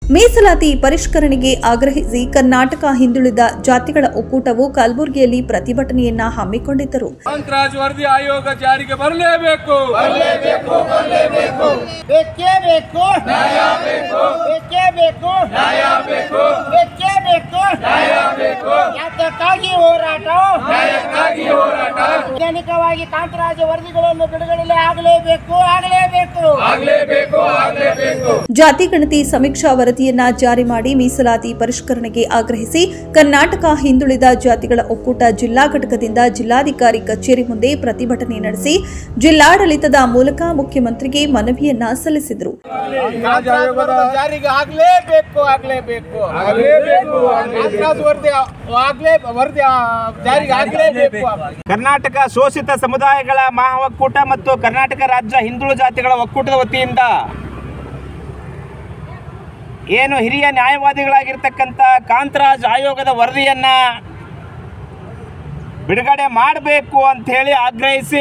ಮೀಸಲಾತಿ ಪರಿಷ್ಕರಣೆಗೆ ಆಗ್ರಹಿಸಿ ಕರ್ನಾಟಕ ಹಿಂದುಳಿದ ಜಾತಿಗಳ ಒಕ್ಕೂಟವು ಕಲಬುರಗಿಯಲ್ಲಿ ಪ್ರತಿಭಟನೆಯನ್ನ ಹಮ್ಮಿಕೊಂಡಿದ್ದರು ಕಾಂತರಾಜ್ ವರದಿ ಆಯೋಗ ಜಾರಿಗೆ ಬರಲೇಬೇಕು ಬೇಕೇ ಬೇಕು ನ್ಯಾಯ ಬೇಕು ಬೇಕೇ ಬೇಕು ನ್ಯಾಯ ಬೇಕು ಬೇಕೇ ಬೇಕು ನ್ಯಾಯ ಬೇಕು ಯಾತಕ್ಕಾಗಿ ಹೋರಾಟ ನ್ಯಾಯಕ್ಕಾಗಿ ಹೋರಾಟ ವೈಜ್ಞಾನಿಕವಾಗಿ ಕಾಂತರಾಜ ವರದಿಗಳನ್ನು ಬಿಡುಗಡೆ ಆಗಲೇಬೇಕು ಆಗಲೇಬೇಕು ಆಗ್ಲೇಬೇಕು ಆಗ್ಲೇಬೇಕು ಜಾತಿ ಗಣತಿ ಸಮೀಕ್ಷಾ ವರದಿಯನ್ನ ಜಾರಿ ಮಾಡಿ ಮೀಸಲಾತಿ ಪರಿಷ್ಕರಣೆಗೆ ಆಗ್ರಹಿಸಿ ಕರ್ನಾಟಕ ಹಿಂದುಳಿದ ಜಾತಿಗಳ ಒಕ್ಕೂಟ ಜಿಲ್ಲಾ ಘಟಕದಿಂದ ಜಿಲ್ಲಾಧಿಕಾರಿ ಕಚೇರಿ ಮುಂದೆ ಪ್ರತಿಭಟನೆ ನಡೆಸಿ ಜಿಲ್ಲಾಡಳಿತದ ಮೂಲಕ ಮುಖ್ಯಮಂತ್ರಿಗೆ ಮನವಿಯನ್ನ ಸಲ್ಲಿಸಿದರು ಕಾಂತರಾಜ ವರದಿ ಜಾರಿಗೆ ಆಗಲೇಬೇಕು ಆಗಲೇಬೇಕು ಆಗ್ಲೇಬೇಕು ಕಾಂತರಾಜ ವರದಿ ಆಗ್ಲೇ ವರದಿ ಆ, ಜಾರಿಗೆ ಆಗಲೇಬೇಕು ಕರ್ನಾಟಕ ಶೋಷಿತ ಸಮುದಾಯಗಳ ಮಹಾ ಒಕ್ಕೂಟ ಮತ್ತು ಕರ್ನಾಟಕ ರಾಜ್ಯ ಹಿಂದುಳಿದ ಜಾತಿಗಳ ಒಕ್ಕೂಟದ ವತಿಯಿಂದ ಏನು ಹಿರಿಯ ನ್ಯಾಯವಾದಿಗಳಾಗಿರ್ತಕ್ಕಂಥ ಕಾಂತರಾಜ್ ಆಯೋಗದ ವರದಿಯನ್ನ ಬಿಡುಗಡೆ ಮಾಡಬೇಕು ಅಂತ ಹೇಳಿ ಆಗ್ರಹಿಸಿ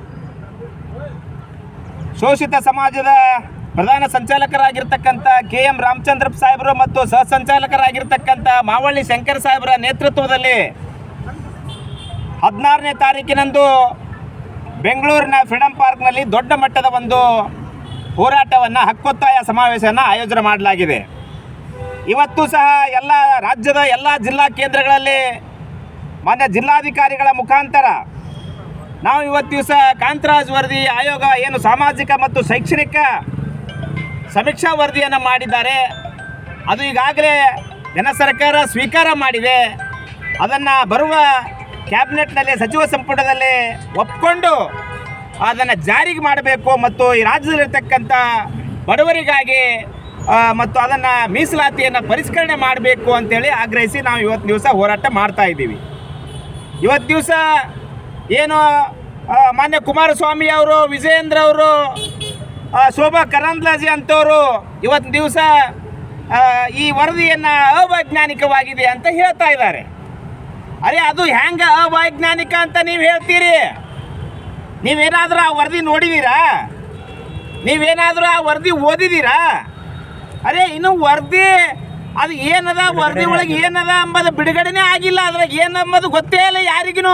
ಶೋಷಿತ ಸಮಾಜದ ಪ್ರಧಾನ ಸಂಚಾಲಕರಾಗಿರ್ತಕ್ಕಂಥ ಕೆ ಎಂ ರಾಮಚಂದ್ರಪ್ಪ ಸಾಹೇಬರು ಮತ್ತು ಸಹ ಸಂಚಾಲಕರಾಗಿರ್ತಕ್ಕಂಥ ಮಾವಳ್ಳಿ ಶಂಕರ್ ಸಾಹೇಬರ ನೇತೃತ್ವದಲ್ಲಿ ಹದಿನಾರನೇ ತಾರೀಕಿನಂದು ಬೆಂಗಳೂರಿನ ಫ್ರೀಡಂ ಪಾರ್ಕ್ನಲ್ಲಿ ದೊಡ್ಡ ಮಟ್ಟದ ಒಂದು ಹೋರಾಟವನ್ನು ಹಕ್ಕೊತ್ತಾಯ ಸಮಾವೇಶವನ್ನು ಆಯೋಜನೆ ಮಾಡಲಾಗಿದೆ ಇವತ್ತು ಸಹ ಎಲ್ಲ ರಾಜ್ಯದ ಎಲ್ಲ ಜಿಲ್ಲಾ ಕೇಂದ್ರಗಳಲ್ಲಿ ಮಾನ್ಯ ಜಿಲ್ಲಾಧಿಕಾರಿಗಳ ಮುಖಾಂತರ ನಾವು ಇವತ್ತು ದಿವಸ ಕಾಂತರಾಜ್ ವರದಿ ಆಯೋಗ ಏನು ಸಾಮಾಜಿಕ ಮತ್ತು ಶೈಕ್ಷಣಿಕ ಸಮೀಕ್ಷಾ ವರದಿಯನ್ನು ಮಾಡಿದ್ದಾರೆ ಅದು ಈಗಾಗಲೇ ಜನ ಸರ್ಕಾರ ಸ್ವೀಕಾರ ಮಾಡಿದೆ ಅದನ್ನು ಬರುವ ಕ್ಯಾಬಿನೆಟ್ನಲ್ಲಿ ಸಚಿವ ಸಂಪುಟದಲ್ಲಿ ಒಪ್ಕೊಂಡು ಅದನ್ನು ಜಾರಿಗೆ ಮಾಡಬೇಕು ಮತ್ತು ಈ ರಾಜ್ಯದಲ್ಲಿರ್ತಕ್ಕಂಥ ಬಡವರಿಗಾಗಿ ಆ, ಮತ್ತು ಅದನ್ನು ಮೀಸಲಾತಿಯನ್ನು ಪರಿಷ್ಕರಣೆ ಮಾಡಬೇಕು ಅಂತೇಳಿ ಆಗ್ರಹಿಸಿ ನಾವು ಇವತ್ತು ದಿವಸ ಹೋರಾಟ ಮಾಡ್ತಾ ಇದ್ದೀವಿ ಇವತ್ತು ದಿವಸ ಏನು ಆ, ಮಾನ್ಯ ಕುಮಾರಸ್ವಾಮಿ ಅವರು ವಿಜಯೇಂದ್ರ ಅವರು ಆ, ಶೋಭಾ ಕರಂದ್ಲಾಜೆ ಅಂತವರು ಇವತ್ತು ದಿವಸ ಈ ವರದಿಯನ್ನು ಅವೈಜ್ಞಾನಿಕವಾಗಿದೆ ಅಂತ ಹೇಳ್ತಾ ಇದ್ದಾರೆ ಅರೆ ಅದು ಹೆಂಗ ಅವೈಜ್ಞಾನಿಕ ಅಂತ ನೀವು ಹೇಳ್ತೀರಿ ನೀವೇನಾದರೂ ಆ ವರದಿ ನೋಡಿದ್ದೀರಾ ನೀವೇನಾದರೂ ಆ ವರದಿ ಓದಿದ್ದೀರಾ ಅರೆ ಇನ್ನು ವರದಿ ಅದು ಏನದ ವರದಿ ಒಳಗೆ ಏನದ ಅಂಬದು ಬಿಡುಗಡೆನೇ ಆಗಿಲ್ಲ ಅದ್ರಾಗ ಏನಂಬದು ಗೊತ್ತೇ ಇಲ್ಲ ಯಾರಿಗೂ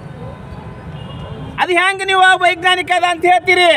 ಅದು ಹೆಂಗೆ ನೀವು ವೈಜ್ಞಾನಿಕ ಅದ ಅಂತ ಹೇಳ್ತೀರಿ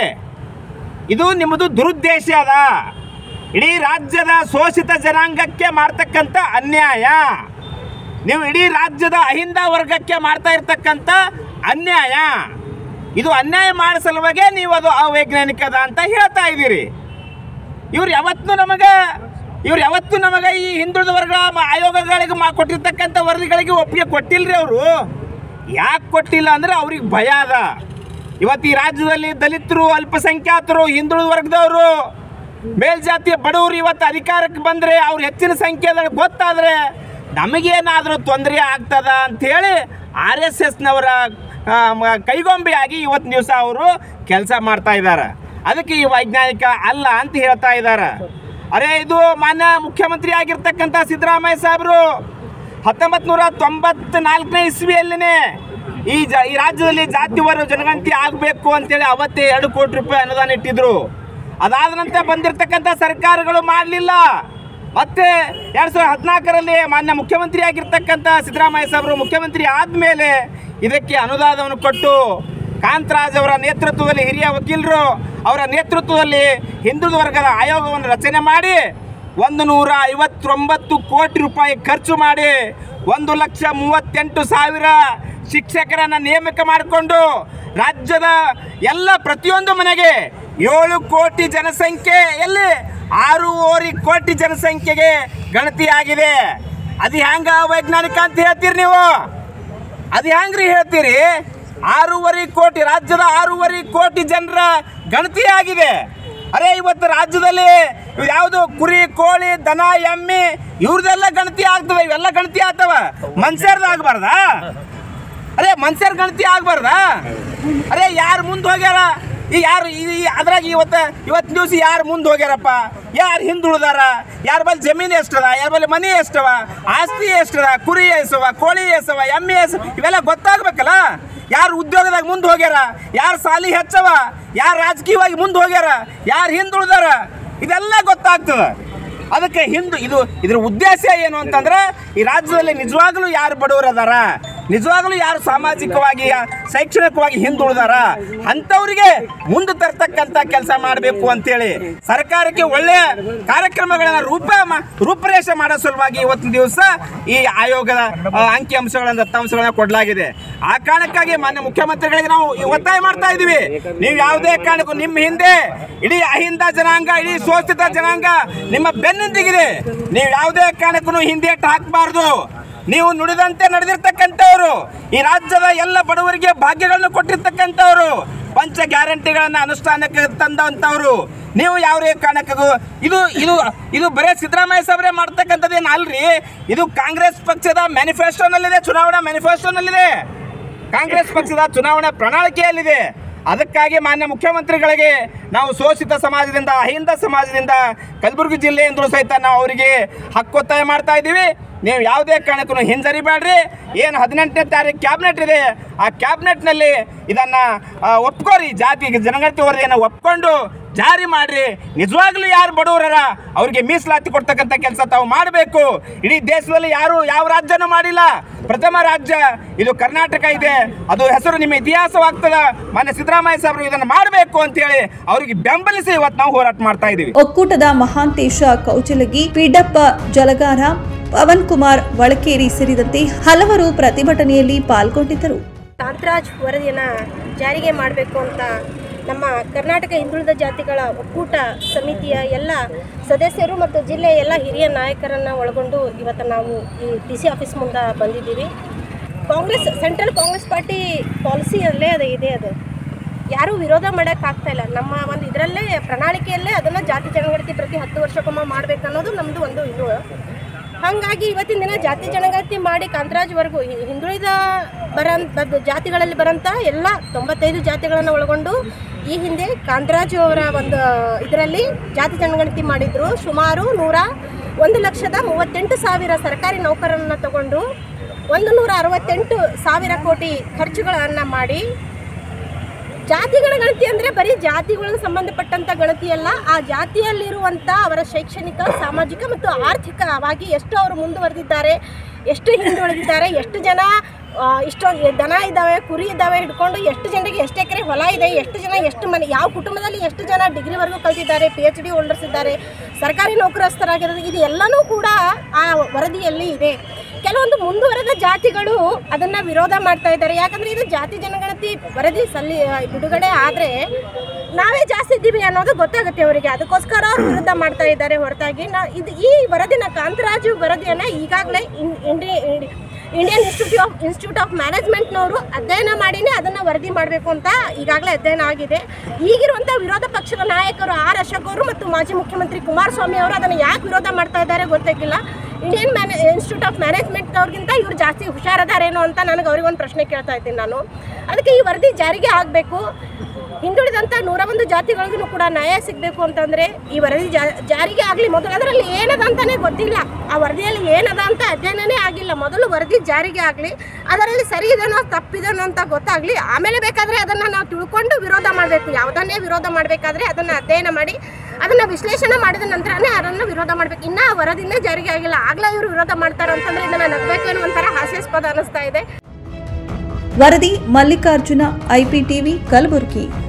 ಇದು ನಿಮ್ಮದು ದುರುದ್ದೇಶ ಅದ ಇಡೀ ರಾಜ್ಯದ ಶೋಷಿತ ಜನಾಂಗಕ್ಕೆ ಮಾಡ್ತಕ್ಕಂಥ ಅನ್ಯಾಯ ನೀವು ಇಡೀ ರಾಜ್ಯದ ಅಹಿಂದ ವರ್ಗಕ್ಕೆ ಮಾಡ್ತಾ ಇರ್ತಕ್ಕಂಥ ಅನ್ಯಾಯ ಇದು ಅನ್ಯಾಯ ಮಾಡೋ ಸಲುವಾಗೇ ನೀವು ಅದು ಅವೈಜ್ಞಾನಿಕದ ಅಂತ ಹೇಳ್ತಾ ಇದ್ದೀರಿ ಇವ್ರು ಯಾವತ್ತೂ ನಮಗೆ ಇವ್ರು ಯಾವತ್ತೂ ನಮಗೆ ಈ ಹಿಂದುಳಿದ ವರ್ಗ ಮ- ಆಯೋಗಗಳಿಗೆ ಮಾ ಕೊಟ್ಟಿರ್ತಕ್ಕಂಥ ವರದಿಗಳಿಗೆ ಒಪ್ಪಿಗೆ ಕೊಟ್ಟಿಲ್ರಿ ಅವರು ಯಾಕೆ ಕೊಟ್ಟಿಲ್ಲ ಅಂದ್ರೆ ಅವ್ರಿಗೆ ಭಯ ಅದ ಇವತ್ತು ಈ ರಾಜ್ಯದಲ್ಲಿ ದಲಿತರು ಅಲ್ಪಸಂಖ್ಯಾತರು ಹಿಂದುಳಿದ ವರ್ಗದವರು ಮೇಲ್ಜಾತಿಯ ಬಡವರು ಇವತ್ತು ಅಧಿಕಾರಕ್ಕೆ ಬಂದರೆ ಅವ್ರು ಹೆಚ್ಚಿನ ಸಂಖ್ಯೆದಾಗ ಗೊತ್ತಾದರೆ ನಮಗೇನಾದರೂ ತೊಂದರೆ ಆಗ್ತದ ಅಂಥೇಳಿ ಆರ್ ಎಸ್ ಎಸ್ನವರ ಕೈಗೊಂಬೆಯಾಗಿ ಇವತ್ತು ದಿವಸ ಅವರು ಕೆಲಸ ಮಾಡ್ತಾ ಇದ್ದಾರೆ ಅದಕ್ಕೆ ಈ ವೈಜ್ಞಾನಿಕ ಅಲ್ಲ ಅಂತ ಹೇಳ್ತಾ ಇದ್ದಾರೆ ಅರೆ ಇದು ಮಾನ್ಯ ಮುಖ್ಯಮಂತ್ರಿ ಆಗಿರ್ತಕ್ಕಂಥ ಸಿದ್ದರಾಮಯ್ಯ ಸಾಹೇಬರು ಹತ್ತೊಂಬತ್ತು ನೂರ ತೊಂಬತ್ತ ನಾಲ್ಕನೇ ಇಸ್ವಿಯಲ್ಲಿನೇ ಈ ಜ ಈ ರಾಜ್ಯದಲ್ಲಿ ಜಾತಿವಾರು ಜನಗಣತಿ ಆಗಬೇಕು ಅಂತೇಳಿ ಅವತ್ತೇ ಎರಡು ಕೋಟಿ ರೂಪಾಯಿ ಅನುದಾನ ಇಟ್ಟಿದ್ರು ಅದಾದ ನಂತರ ಬಂದಿರತಕ್ಕಂಥ ಸರ್ಕಾರಗಳು ಮಾಡಲಿಲ್ಲ ಮತ್ತೆ ಎರಡು ಸಾವಿರದ ಹದಿನಾಲ್ಕರಲ್ಲಿ ಮಾನ್ಯ ಮುಖ್ಯಮಂತ್ರಿ ಆಗಿರ್ತಕ್ಕಂಥ ಸಿದ್ದರಾಮಯ್ಯ ಸಾಹೇಬರು ಮುಖ್ಯಮಂತ್ರಿ ಆದಮೇಲೆ ಇದಕ್ಕೆ ಅನುದಾನವನ್ನು ಕೊಟ್ಟು ಕಾಂತರಾಜ್ ಅವರ ನೇತೃತ್ವದಲ್ಲಿ ಹಿರಿಯ ವಕೀಲರು ಅವರ ನೇತೃತ್ವದಲ್ಲಿ ಹಿಂದುಳಿದ ವರ್ಗದ ಆಯೋಗವನ್ನು ರಚನೆ ಮಾಡಿ ಒಂದು ನೂರ ಐವತ್ತೊಂಬತ್ತು ಕೋಟಿ ರೂಪಾಯಿ ಖರ್ಚು ಮಾಡಿ ಒಂದು ಲಕ್ಷ ಮೂವತ್ತೆಂಟು ಸಾವಿರ ಶಿಕ್ಷಕರನ್ನು ನೇಮಕ ಮಾಡಿಕೊಂಡು ರಾಜ್ಯದ ಎಲ್ಲ ಪ್ರತಿಯೊಂದು ಮನೆಗೆ ಏಳು ಕೋಟಿ ಜನಸಂಖ್ಯೆಯಲ್ಲಿ ಆರೂವರೆ ಕೋಟಿ ಜನಸಂಖ್ಯೆಗೆ ಗಣತಿಯಾಗಿದೆ ಅದು ಹೆಂಗ ವೈಜ್ಞಾನಿಕ ಅಂತ ಹೇಳ್ತೀರಿ ನೀವು ಅದು ಹೆಂಗ್ರಿ ಹೇಳ್ತೀರಿ ಆರೂವರೆ ಕೋಟಿ ರಾಜ್ಯದ ಆರೂವರೆ ಕೋಟಿ ಜನರ ಗಣತಿ ಆಗಿದೆ ಅರೆ ಇವತ್ತು ರಾಜ್ಯದಲ್ಲಿ ಯಾವುದು ಕುರಿ ಕೋಳಿ ದನ ಎಮ್ಮೆ ಇವ್ರದೆಲ್ಲ ಗಣತಿ ಆಗ್ತವೆ ಇವೆಲ್ಲ ಗಣತಿ ಆಗ್ತವ ಮನ್ಸರ್ದು ಆಗ್ಬಾರ್ದಾ ಅರೆ ಮನ್ಸರ್ ಗಣತಿ ಆಗ್ಬಾರ್ದಾ ಅರೆ ಯಾರು ಮುಂದೆ ಹೋಗ್ಯಾರ ಈ ಯಾರು ಈ ಈ- ಅದ್ರಾಗ ಇವತ್ತು ಇವತ್ತು ದಿವಸ ಯಾರು ಮುಂದೆ ಹೋಗ್ಯಾರಪ್ಪ ಯಾರು ಹಿಂದುಳಿದಾರ ಯಾರ ಬಲ್ಲಿ ಜಮೀನು ಎಷ್ಟದ ಯಾರ ಬಲ್ಲಿ ಮನೆ ಎಷ್ಟವ ಆಸ್ತಿ ಎಷ್ಟದ ಕುರಿ ಎಸವ ಕೋಳಿ ಎಸವ ಎಮ್ಮೆ ಎಸ ಇವೆಲ್ಲ ಗೊತ್ತಾಗ್ಬೇಕಲ್ಲ ಯಾರು ಉದ್ಯೋಗದಾಗ ಮುಂದೆ ಹೋಗ್ಯಾರ ಯಾರು ಸಾಲಿ ಹೆಚ್ಚವ ಯಾರು ರಾಜಕೀಯವಾಗಿ ಮುಂದೆ ಹೋಗ್ಯಾರ ಯಾರು ಹಿಂದುಳಿದಾರ ಇದೆಲ್ಲ ಗೊತ್ತಾಗ್ತದ ಅದಕ್ಕೆ ಹಿಂದೂ ಇದು ಇದ್ರ ಉದ್ದೇಶ ಏನು ಅಂತಂದ್ರೆ ಈ ರಾಜ್ಯದಲ್ಲಿ ನಿಜವಾಗ್ಲೂ ಯಾರು ಬಡವರು ಅದಾರ ನಿಜವಾಗ್ಲೂ ಯಾರು ಸಾಮಾಜಿಕವಾಗಿ ಶೈಕ್ಷಣಿಕವಾಗಿ ಹಿಂದುಳಿದಾರ ಅಂಥವ್ರಿಗೆ ಮುಂದೆ ತರ್ತಕ್ಕಂಥ ಕೆಲಸ ಮಾಡಬೇಕು ಅಂತೇಳಿ ಸರ್ಕಾರಕ್ಕೆ ಒಳ್ಳೆಯ ಕಾರ್ಯಕ್ರಮಗಳನ್ನ ರೂಪ ಮಾ- ರೂಪರೇಷೆ ಮಾಡೋ ಸಲುವಾಗಿ ಇವತ್ತಿನ ದಿವಸ ಈ ಆಯೋಗದ ಆ, ಅಂಕಿ ಅಂಶಗಳನ್ನ ದತ್ತಾಂಶಗಳನ್ನ ಕೊಡಲಾಗಿದೆ ಆ ಕಾರಣಕ್ಕಾಗಿ ಮಾನ್ಯ ಮುಖ್ಯಮಂತ್ರಿಗಳಿಗೆ ನಾವು ಈ ಒತ್ತಾಯ ಮಾಡ್ತಾ ಇದ್ದೀವಿ ನೀವು ಯಾವುದೇ ಕಾರಣಕ್ಕೂ ನಿಮ್ಮ ಹಿಂದೆ ಇಡೀ ಅಹಿಂದ ಜನಾಂಗ ಇಡೀ ಶೋಷಿತ ಜನಾಂಗ ನಿಮ್ಮ ಬೆನ್ನಿಂದಿಗಿದೆ ನೀವು ಯಾವುದೇ ಕಾರಣಕ್ಕೂ ಹಿಂದೇಟು ಹಾಕಬಾರ್ದು ನೀವು ನುಡಿದಂತೆ ನಡೆದಿರ್ತಕ್ಕಂಥವ್ರು ಈ ರಾಜ್ಯದ ಎಲ್ಲ ಬಡವರಿಗೆ ಭಾಗ್ಯಗಳನ್ನು ಕೊಟ್ಟಿರ್ತಕ್ಕಂಥವ್ರು ಪಂಚ ಗ್ಯಾರಂಟಿಗಳನ್ನ ಅನುಷ್ಠಾನಕ್ಕೆ ತಂದಂಥವ್ರು ನೀವು ಯಾವುದೇ ಕಾರಣಕ್ಕೂ ಇದು ಇದು ಇದು ಬರೇ ಸಿದ್ದರಾಮಯ್ಯ ಸಾಬ್ರೆ ಮಾಡ್ತಕ್ಕಂಥದ್ದೇನು ಅಲ್ರಿ ಇದು ಕಾಂಗ್ರೆಸ್ ಪಕ್ಷದ ಮ್ಯಾನಿಫೆಸ್ಟೋನಲ್ಲಿದೆ ಚುನಾವಣಾ ಮ್ಯಾನಿಫೆಸ್ಟೋನಲ್ಲಿದೆ ಕಾಂಗ್ರೆಸ್ ಪಕ್ಷದ ಚುನಾವಣಾ ಪ್ರಣಾಳಿಕೆಯಲ್ಲಿದೆ ಅದಕ್ಕಾಗಿ ಮಾನ್ಯ ಮುಖ್ಯಮಂತ್ರಿಗಳಿಗೆ ನಾವು ಶೋಷಿತ ಸಮಾಜದಿಂದ ಅಹಿಂದ ಸಮಾಜದಿಂದ ಕಲಬುರಗಿ ಜಿಲ್ಲೆಯಿಂದಲೂ ಸಹಿತ ನಾವು ಅವರಿಗೆ ಹಕ್ಕೊತ್ತಾಯ ಮಾಡ್ತಾ ಇದ್ದೀವಿ ನೀವು ಯಾವುದೇ ಕಾರಣಕ್ಕೂ ಹಿಂಜರಿಬೇಡ್ರಿ ಏನು ಹದಿನೆಂಟನೇ ತಾರೀಕು ಕ್ಯಾಬಿನೆಟ್ ಇದೆ ಆ ಕ್ಯಾಬಿನೆಟ್ನಲ್ಲಿ ಇದನ್ನು ಒಪ್ಕೋರಿ ಜಾತಿ ಜನಗಣತಿ ವರದಿಯನ್ನು ಒಪ್ಕೊಂಡು ಜಾರಿ ಮಾಡ್ರಿ ನಿಜವಾಗ್ಲೂ ಯಾರು ಬಡವರರ ಅವ್ರಿಗೆ ಮೀಸಲಾತಿ ಕೊಡ್ತಕ್ಕಂಥ ಕೆಲಸ ತಾವು ಮಾಡಬೇಕು ಇಡೀ ದೇಶದಲ್ಲಿ ಯಾರು ಯಾವ ರಾಜ್ಯನೂ ಮಾಡಿಲ್ಲ ಪ್ರಥಮ ರಾಜ್ಯ ಇದು ಕರ್ನಾಟಕ ಇದೆ ಅದು ಹೆಸರು ನಿಮ್ಮ ಇತಿಹಾಸವಾಗ್ತದ ಮಾನ್ಯ ಸಿದ್ದರಾಮಯ್ಯ ಸಾಹೇಬರು ಇದನ್ನು ಮಾಡಬೇಕು ಅಂತೇಳಿ ಅವರಿಗೆ ಬೆಂಬಲಿಸಿ ಇವತ್ತು ನಾವು ಹೋರಾಟ ಮಾಡ್ತಾ ಇದ್ದೀವಿ ಒಕ್ಕೂಟದ ಮಹಾಂತೇಶ ಕೌಚಲಗಿ ಪಿಡಪ್ಪ ಜಲಗಾರ ಪವನ್ ಕುಮಾರ್ ವಳಕೇರಿ ಸೇರಿದಂತೆ ಹಲವರು ಪ್ರತಿಭಟನೆಯಲ್ಲಿ ಪಾಲ್ಗೊಂಡಿದ್ದರು ಕಾಂತರಾಜ್ ವರದಿಯನ್ನು ಜಾರಿಗೆ ಮಾಡಬೇಕು ಅಂತ ನಮ್ಮ ಕರ್ನಾಟಕ ಹಿಂದುಳಿದ ಜಾತಿಗಳ ಒಕ್ಕೂಟ ಸಮಿತಿಯ ಎಲ್ಲ ಸದಸ್ಯರು ಮತ್ತು ಜಿಲ್ಲೆಯ ಎಲ್ಲ ಹಿರಿಯ ನಾಯಕರನ್ನು ಒಳಗೊಂಡು ಇವತ್ತು ನಾವು ಈ ಡಿ ಸಿ ಆಫೀಸ್ ಮುಂದೆ ಬಂದಿದ್ದೀವಿ ಕಾಂಗ್ರೆಸ್ ಸೆಂಟ್ರಲ್ ಕಾಂಗ್ರೆಸ್ ಪಾರ್ಟಿ ಪಾಲಿಸಿಯಲ್ಲೇ ಅದು ಇದೆ ಅದು ಯಾರೂ ವಿರೋಧ ಮಾಡೋಕ್ಕಾಗ್ತಾ ಇಲ್ಲ ನಮ್ಮ ಒಂದು ಇದರಲ್ಲೇ ಪ್ರಣಾಳಿಕೆಯಲ್ಲೇ ಅದನ್ನು ಜಾತಿ ಜನಗಣತಿ ಪ್ರತಿ ಹತ್ತು ವರ್ಷಕ್ಕೊಮ್ಮೆ ಮಾಡಬೇಕು ಅನ್ನೋದು ನಮ್ಮದು ಒಂದು ಇದು ಹಾಗಾಗಿ ಇವತ್ತಿನ ದಿನ ಜಾತಿ ಜನಗಣತಿ ಮಾಡಿ ಕಾಂತರಾಜ್ವರೆಗೂ ಹಿ- ಹಿಂದುಳಿದ ಬರಂತ ಜಾತಿಗಳಲ್ಲಿ ಬರೋಂಥ ಎಲ್ಲ ತೊಂಬತ್ತೈದು ಜಾತಿಗಳನ್ನು ಒಳಗೊಂಡು ಈ ಹಿಂದೆ ಕಾಂತರಾಜು ಅವರ ಒಂದು ಇದರಲ್ಲಿ ಜಾತಿ ಜನಗಣತಿ ಮಾಡಿದ್ರು ಸುಮಾರು ನೂರ ಒಂದು ಲಕ್ಷದ ಮೂವತ್ತೆಂಟು ಸಾವಿರ ಸರ್ಕಾರಿ ನೌಕರರನ್ನು ತಗೊಂಡು ಒಂದು ನೂರ ಅರವತ್ತೆಂಟು ಸಾವಿರ ಕೋಟಿ ಖರ್ಚುಗಳನ್ನು ಮಾಡಿ ಜಾತಿಗಳ ಗಣತಿ ಅಂದರೆ ಬರೀ ಜಾತಿಗಳಿಗೆ ಸಂಬಂಧಪಟ್ಟಂಥ ಗಣತಿ ಅಲ್ಲ ಆ ಜಾತಿಯಲ್ಲಿರುವಂಥ ಅವರ ಶೈಕ್ಷಣಿಕ ಸಾಮಾಜಿಕ ಮತ್ತು ಆರ್ಥಿಕವಾಗಿ ಎಷ್ಟು ಅವರು ಮುಂದುವರೆದಿದ್ದಾರೆ ಎಷ್ಟು ಹಿಂದುಳಿದಿದ್ದಾರೆ ಎಷ್ಟು ಜನ ಆ, ಇಷ್ಟೊಂದು ದನ ಇದ್ದಾವೆ ಕುರಿ ಇದ್ದಾವೆ ಹಿಡ್ಕೊಂಡು ಎಷ್ಟು ಜನರಿಗೆ ಎಷ್ಟು ಎಕರೆ ಹೊಲ ಇದೆ ಎಷ್ಟು ಜನ ಎಷ್ಟು ಮನೆ ಯಾವ ಕುಟುಂಬದಲ್ಲಿ ಎಷ್ಟು ಜನ ಡಿಗ್ರಿವರೆಗೂ ಕಲ್ತಿದ್ದಾರೆ ಪಿ ಎಚ್ ಡಿ ಹೋಲ್ಡರ್ಸ್ ಇದ್ದಾರೆ ಸರ್ಕಾರಿ ನೌಕರಸ್ಥರಾಗಿರೋದು ಇದು ಎಲ್ಲನೂ ಕೂಡ ಆ ವರದಿಯಲ್ಲಿ ಇದೆ ಕೆಲವೊಂದು ಮುಂದುವರೆದ ಜಾತಿಗಳು ಅದನ್ನ ವಿರೋಧ ಮಾಡ್ತಾ ಇದ್ದಾರೆ ಯಾಕಂದ್ರೆ ಇದು ಜಾತಿ ಜನಗಣತಿ ವರದಿ ಸಲ್ಲಿ ಬಿಡುಗಡೆ ಆದ್ರೆ ನಾವೇ ಜಾಸ್ತಿ ಇದ್ದೀವಿ ಅನ್ನೋದು ಗೊತ್ತಾಗುತ್ತೆ ಅವರಿಗೆ ಅದಕ್ಕೋಸ್ಕರ ಅವ್ರು ವಿರುದ್ಧ ಮಾಡ್ತಾ ಇದ್ದಾರೆ ಹೊರತಾಗಿ ನಾ ಇದು ಈ ವರದಿನ ಕಾಂತರಾಜು ವರದಿಯನ್ನ ಈಗಾಗಲೇ Indian Institute of Institute of ಮ್ಯಾನೇಜ್ಮೆಂಟ್ನವರು ಅಧ್ಯಯನ ಮಾಡಿನೇ ಅದನ್ನ ವರದಿ ಮಾಡಬೇಕು ಅಂತ ಈಗಾಗಲೇ ಅಧ್ಯಯನ ಆಗಿದೆ ಈಗಿರುವಂಥ ವಿರೋಧ ಪಕ್ಷದ ನಾಯಕರು ಆರ್ ಅಶೋಕ್ ಅವರು ಮತ್ತು ಮಾಜಿ ಮುಖ್ಯಮಂತ್ರಿ ಕುಮಾರಸ್ವಾಮಿ ಅವರು ಅದನ್ನು ಯಾಕೆ ವಿರೋಧ ಮಾಡ್ತಾ ಇದ್ದಾರೆ ಗೊತ್ತಾಗಿಲ್ಲ ಇಂಡಿಯನ್ ಮ್ಯಾನೇ ಇನ್ಸ್ಟಿಟ್ಯೂಟ್ ಆಫ್ ಮ್ಯಾನೇಜ್ಮೆಂಟ್ನವ್ರಿಗಿಂತ ಇವ್ರು ಜಾಸ್ತಿ ಹುಷಾರದಾರೇನೋ ಅಂತ ನನಗೆ ಅವ್ರಿಗೆ ಒಂದು ಪ್ರಶ್ನೆ ಕೇಳ್ತಾ ಇದ್ದೀನಿ ನಾನು ಅದಕ್ಕೆ ಈ ವರದಿ ಜಾರಿಗೆ ಆಗಬೇಕು ಹಿಂದುಳಿದಂಥ ನೂರ ಒಂದು ಜಾತಿಗಳಿಗೂ ಕೂಡ ನ್ಯಾಯ ಸಿಗಬೇಕು ಅಂತಂದರೆ ಈ ವರದಿ ಜಾ- ಜಾರಿಗೆ ಆಗಲಿ ಮೊದಲು ಅದರಲ್ಲಿ ಏನದ ಅಂತಾನೆ ಗೊತ್ತಿಲ್ಲ ಆ ವರದಿಯಲ್ಲಿ ಏನದ ಅಂತ ಅಧ್ಯಯನನೇ ಆಗಿಲ್ಲ ಮೊದಲು ವರದಿ ಜಾರಿಗೆ ಆಗಲಿ ಅದರಲ್ಲಿ ಸರಿ ಇದೆನೋ ತಪ್ಪಿದೆನೋ ಅಂತ ಗೊತ್ತಾಗಲಿ ಆಮೇಲೆ ಬೇಕಾದರೆ ಅದನ್ನು ನಾವು ತಿಳ್ಕೊಂಡು ವಿರೋಧ ಮಾಡಬೇಕು ಯಾವುದನ್ನೇ ವಿರೋಧ ಮಾಡಬೇಕಾದ್ರೆ ಅದನ್ನು ಅಧ್ಯಯನ ಮಾಡಿ ಅದನ್ನು ವಿಶ್ಲೇಷಣೆ ಮಾಡಿದ ನಂತರನೇ ಅದನ್ನು ವಿರೋಧ ಮಾಡಬೇಕು ಇನ್ನೂ ಆ ವರದಿನೇ ಜಾರಿಗೆ ಆಗಿಲ್ಲ ಆಗಲೇ ಇವರು ವಿರೋಧ ಮಾಡ್ತಾರೆ ಅಂತಂದ್ರೆ ಇದನ್ನು ನಗಬೇಕು ಅನ್ನೋ ಒಂಥರ ಹಾಸ್ಯಾಸ್ಪದ ಅನಿಸ್ತಾ ಇದೆ ವರದಿ ಮಲ್ಲಿಕಾರ್ಜುನ ಐಪಿಟಿವಿ ಕಲಬುರಗಿ